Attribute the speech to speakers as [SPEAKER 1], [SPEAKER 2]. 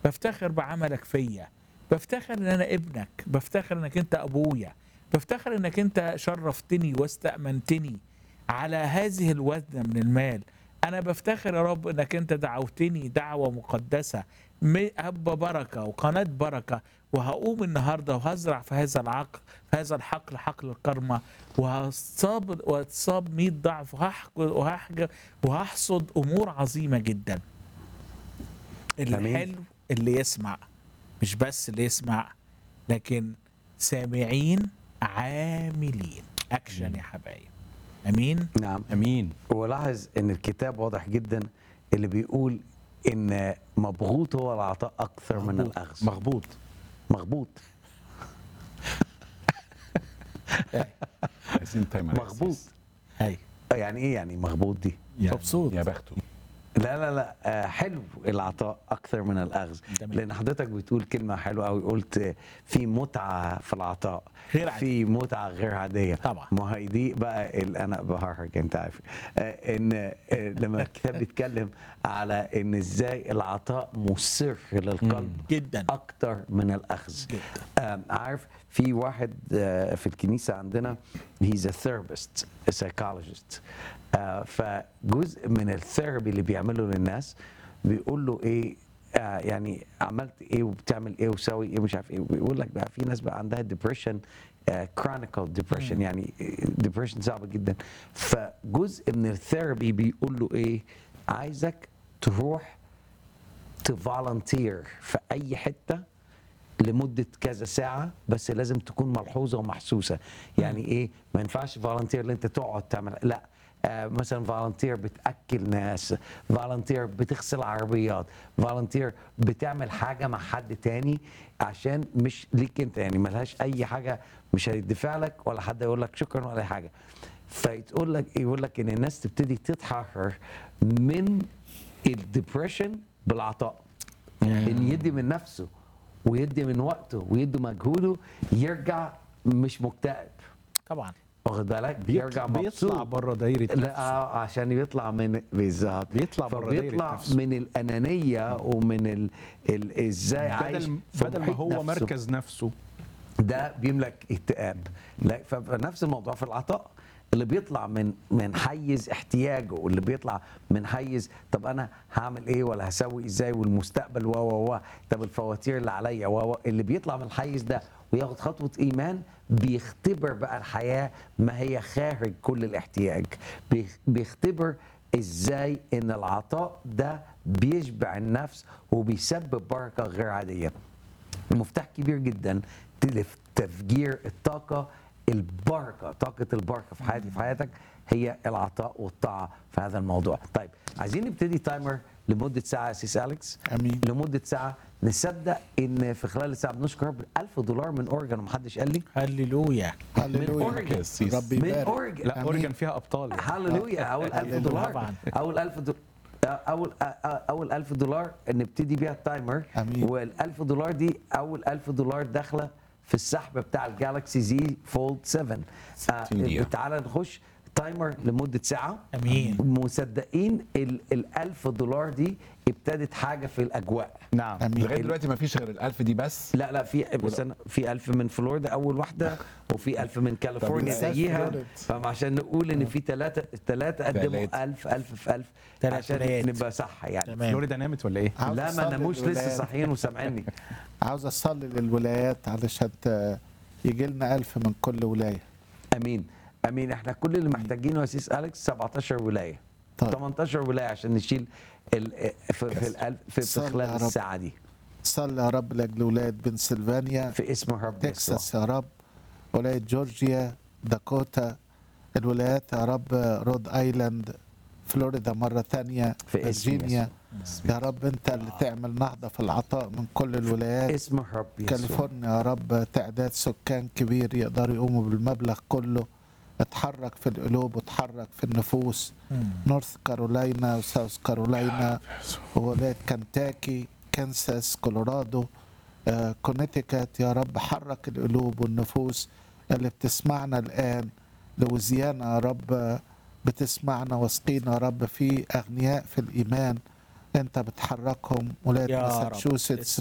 [SPEAKER 1] بفتخر بعملك فيا بفتخر ان انا ابنك بفتخر انك انت ابويا بفتخر انك انت شرفتني واستأمنتني على هذه الوزنة من المال انا بفتخر يا رب انك انت دعوتني دعوة مقدسة م- هب بركة وقناة بركة وهقوم النهاردة وهزرع في هذا العقل في هذا الحقل حقل الكرمة وهصاب واتصاب 100 ضعف وهحج- وهحج- وهحصد امور عظيمة جدا
[SPEAKER 2] أمين.
[SPEAKER 1] الحلو اللي يسمع مش بس اللي يسمع لكن سامعين عاملين اكشن يا حبايب امين
[SPEAKER 2] نعم
[SPEAKER 3] امين
[SPEAKER 2] ولاحظ ان الكتاب واضح جدا اللي بيقول ان مبغوط هو العطاء اكثر من
[SPEAKER 1] مغبوط.
[SPEAKER 2] الاخذ
[SPEAKER 3] مغبوط
[SPEAKER 2] مغبوط
[SPEAKER 3] عايزين تايمر
[SPEAKER 2] مغبوط
[SPEAKER 1] هاي
[SPEAKER 2] يعني ايه يعني مغبوط دي
[SPEAKER 3] يعني
[SPEAKER 1] مبسوط.
[SPEAKER 3] يا بخته
[SPEAKER 2] لا لا لا آه، حلو العطاء اكثر من الاخذ
[SPEAKER 1] تمام.
[SPEAKER 2] لان حضرتك بتقول كلمه حلوه قوي قلت آه، في متعه في العطاء
[SPEAKER 1] غير عادية.
[SPEAKER 2] في متعه غير عاديه
[SPEAKER 1] طبعا.
[SPEAKER 2] ما هي دي بقى اللي انا بهرج انت عارف آه، ان آه، لما الكتاب بيتكلم على ان ازاي العطاء مسر للقلب
[SPEAKER 1] جدا
[SPEAKER 2] اكتر من الاخذ
[SPEAKER 1] جدا
[SPEAKER 2] آم، عارف في واحد آه، في الكنيسه عندنا هيز ا ثيرابيست سايكولوجيست فجزء من الثيرابي اللي بيعمله للناس بيقول له ايه آه يعني عملت ايه وبتعمل ايه وسوي ايه مش عارف ايه بيقول لك بقى في ناس بقى عندها ديبريشن كرونيكال ديبريشن يعني ديبريشن صعبه جدا فجزء من الثيرابي بيقول له ايه عايزك تروح تفولنتير في اي حته لمده كذا ساعه بس لازم تكون ملحوظه ومحسوسه يعني ايه ما ينفعش فولنتير اللي انت تقعد تعمل لا آه مثلا فولنتير بتاكل ناس فولنتير بتغسل عربيات فولنتير بتعمل حاجه مع حد تاني عشان مش ليك انت يعني ملهاش اي حاجه مش هيدفع لك ولا حد يقول لك شكرا ولا أي حاجه فيقول لك يقول لك ان الناس تبتدي تتحرر من الدبريشن بالعطاء ان يدي من نفسه ويدي من وقته ويدي مجهوده يرجع مش مكتئب
[SPEAKER 1] طبعا
[SPEAKER 2] واخد بالك يرجع
[SPEAKER 3] بيطلع
[SPEAKER 2] مبسوط
[SPEAKER 3] بره دايره
[SPEAKER 2] لا آه، عشان يطلع من بالظبط
[SPEAKER 3] بيطلع بره دايرة
[SPEAKER 2] فبيطلع
[SPEAKER 3] نفسه.
[SPEAKER 2] من الانانيه ومن ال... ال... ازاي عايش
[SPEAKER 3] بدل
[SPEAKER 2] في
[SPEAKER 3] بدل ما
[SPEAKER 2] محيط
[SPEAKER 3] هو
[SPEAKER 2] نفسه.
[SPEAKER 3] مركز نفسه
[SPEAKER 2] ده بيملك اكتئاب لا فنفس الموضوع في العطاء اللي بيطلع من من حيز احتياجه واللي بيطلع من حيز طب انا هعمل ايه ولا هسوي ازاي والمستقبل و و و طب الفواتير اللي عليا و و اللي بيطلع من الحيز ده وياخد خطوه ايمان بيختبر بقى الحياه ما هي خارج كل الاحتياج بيخ- بيختبر ازاي ان العطاء ده بيشبع النفس وبيسبب بركه غير عاديه مفتاح كبير جدا لتفجير الطاقة البركة طاقة البركة في حياتي في حياتك هي العطاء والطاعة في هذا الموضوع طيب عايزين نبتدي تايمر لمدة ساعة يا سيس أليكس
[SPEAKER 1] امين
[SPEAKER 2] لمدة ساعة نصدق إن في خلال الساعة بنشكر رب 1000 دولار من أورجن ومحدش قال لي
[SPEAKER 1] هللويا
[SPEAKER 4] هللويا
[SPEAKER 2] أورجن.
[SPEAKER 3] قسيس.
[SPEAKER 4] ربي
[SPEAKER 2] من
[SPEAKER 4] يبارك
[SPEAKER 2] أورجن
[SPEAKER 3] لا
[SPEAKER 4] أمين.
[SPEAKER 3] اورجن فيها ابطال
[SPEAKER 2] هللويا اول 1000 دولار
[SPEAKER 1] طبعاً.
[SPEAKER 2] اول 1000 دولار اول اول 1000 دولار نبتدي بيها التايمر
[SPEAKER 4] أمين.
[SPEAKER 2] وال1000 دولار دي اول 1000 دولار داخله في السحب بتاع الجالكسي زي فولد 7 آه
[SPEAKER 3] 60 دقيقة.
[SPEAKER 2] تعالى نخش تايمر لمده ساعه
[SPEAKER 1] امين
[SPEAKER 2] مصدقين ال 1000 دولار دي ابتدت حاجه في الاجواء
[SPEAKER 3] نعم
[SPEAKER 4] أمين.
[SPEAKER 3] لغايه دلوقتي ما فيش غير الالف دي بس
[SPEAKER 2] لا لا في بس أنا في 1000 من فلوريدا اول واحده وفي 1000 من كاليفورنيا
[SPEAKER 4] طب
[SPEAKER 2] زيها
[SPEAKER 4] فلوريدا.
[SPEAKER 2] فعشان نقول ان في ثلاثه ثلاثه قدموا
[SPEAKER 3] تلاتة.
[SPEAKER 2] 1000 1000 في 1000
[SPEAKER 1] تلات
[SPEAKER 2] عشان
[SPEAKER 1] ولايات.
[SPEAKER 2] نبقى صح يعني
[SPEAKER 1] تمام
[SPEAKER 3] فلوريدا نامت ولا ايه؟
[SPEAKER 4] عاوز
[SPEAKER 2] لا ما
[SPEAKER 4] أصلي
[SPEAKER 2] ناموش لسه
[SPEAKER 4] للولايات.
[SPEAKER 2] صاحيين وسامعيني
[SPEAKER 4] عاوز اصلي للولايات علشان يجي لنا ألف من كل ولايه
[SPEAKER 2] امين امين احنا كل اللي محتاجينه يا سيس اليكس 17 ولايه
[SPEAKER 4] طيب.
[SPEAKER 2] 18 ولايه عشان نشيل ال في في, الألف في, في
[SPEAKER 4] صلي
[SPEAKER 2] خلال
[SPEAKER 4] يا رب.
[SPEAKER 2] الساعه دي
[SPEAKER 4] صلي يا رب لاجل ولايه بنسلفانيا
[SPEAKER 2] في اسم الرب يسوع
[SPEAKER 4] تكساس يا رب ولايه جورجيا داكوتا الولايات يا رب رود ايلاند فلوريدا مره تانية
[SPEAKER 2] في اسم
[SPEAKER 4] فيرجينيا يا رب انت اللي تعمل نهضه في العطاء من كل الولايات
[SPEAKER 2] اسم الرب يسوع
[SPEAKER 4] كاليفورنيا يا رب تعداد سكان كبير يقدروا يقوموا بالمبلغ كله اتحرك في القلوب وتحرك في النفوس نورث كارولاينا وساوث كارولاينا وولاية كنتاكي كنساس كولورادو آه، كونيتيكات يا رب حرك القلوب والنفوس اللي بتسمعنا الآن لوزيانا يا رب آه، بتسمعنا واثقين يا رب في أغنياء في الإيمان أنت بتحركهم ولاية
[SPEAKER 1] يا رب.
[SPEAKER 4] ماساتشوستس